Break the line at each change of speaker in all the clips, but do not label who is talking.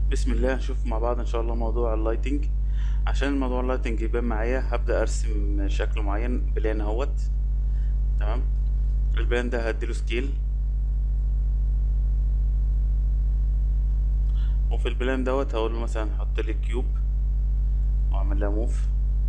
بسم الله نشوف مع بعض ان شاء الله موضوع اللايتنج عشان موضوع اللايتنج يبان معايا هبدأ ارسم شكل معين بلان اهوت تمام البلان ده هديله سكيل وفي البلان دوت هقول له مثلا حط لي كيوب واعمل لها موف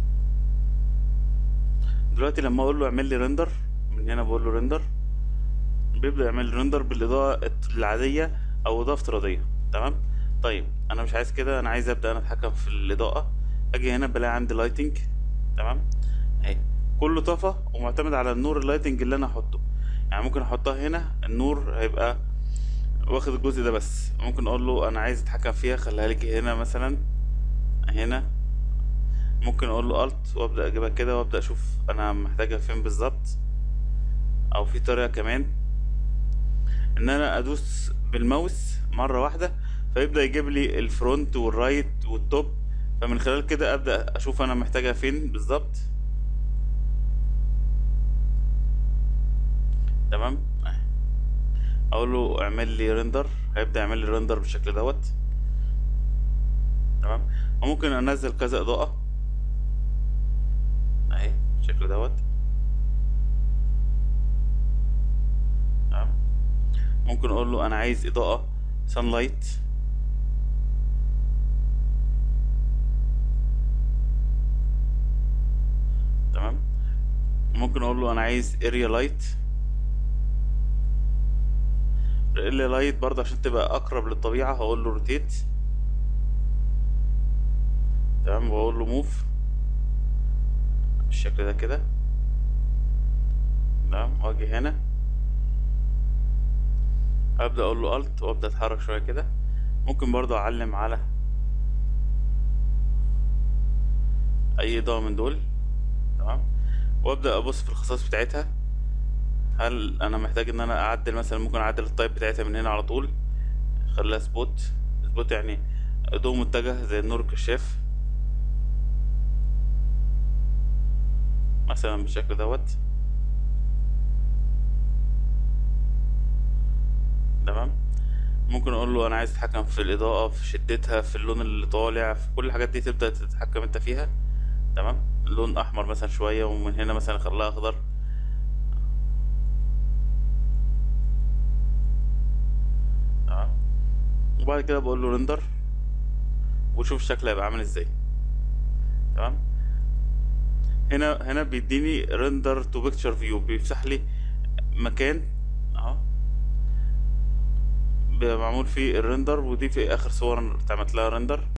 دلوقتي لما اقول له اعمل لي ريندر من هنا بقول له ريندر بيبدأ يعمل لي ريندر بالإضاءة العادية أو إضاءة افتراضية تمام طيب أنا مش عايز كده أنا عايز أبدأ أنا أتحكم في الإضاءة أجي هنا بلاقي عندي لايتنج أهي أهي كله طفى ومعتمد على النور اللايتنج اللي أنا أحطه يعني ممكن أحطها هنا النور هيبقى واخد الجزء ده بس ممكن أقول له أنا عايز أتحكم فيها خليها لي هنا مثلا هنا ممكن أقول له ألت وأبدأ أجيبها كده وأبدأ أشوف أنا محتاجها فين بالظبط أو في طريقة كمان ان انا ادوس بالماوس مره واحده فيبدا يجيب لي الفرونت والرايت والتوب فمن خلال كده ابدا اشوف انا محتاجها فين بالظبط تمام اقول له اعمل لي ريندر هيبدا يعمل لي ريندر بالشكل دوت تمام وممكن انزل كذا اضاءه اهي بالشكل دوت تمام ممكن اقول له انا عايز اضاءة sunlight تمام ممكن اقول له انا عايز area light area light برضه عشان تبقى اقرب للطبيعة هقول له rotate تمام واقول له move بالشكل ده كده تمام واجي هنا ابدا اقول له الت وابدا اتحرك شويه كده ممكن برضو اعلم على اي اضاءه من دول تمام وابدا ابص في الخصائص بتاعتها هل انا محتاج ان انا اعدل مثلا ممكن اعدل التايب بتاعتها من هنا على طول خليها سبوت سبوت يعني ضوء متجه زي النور الكشاف مثلا بالشكل دوت تمام ممكن اقول له انا عايز اتحكم في الاضاءه في شدتها في اللون اللي طالع في كل الحاجات دي تبدا تتحكم انت فيها تمام لون احمر مثلا شويه ومن هنا مثلا اخليها اخضر تمام وبعد كده بقول له ريندر وشوف الشكل هيبقى عامل ازاي تمام هنا هنا بيديني ريندر تو بيكتشر فيو بيفتح لي مكان اهو معمول فيه الريندر ودي في اخر صور اتعملت لها ريندر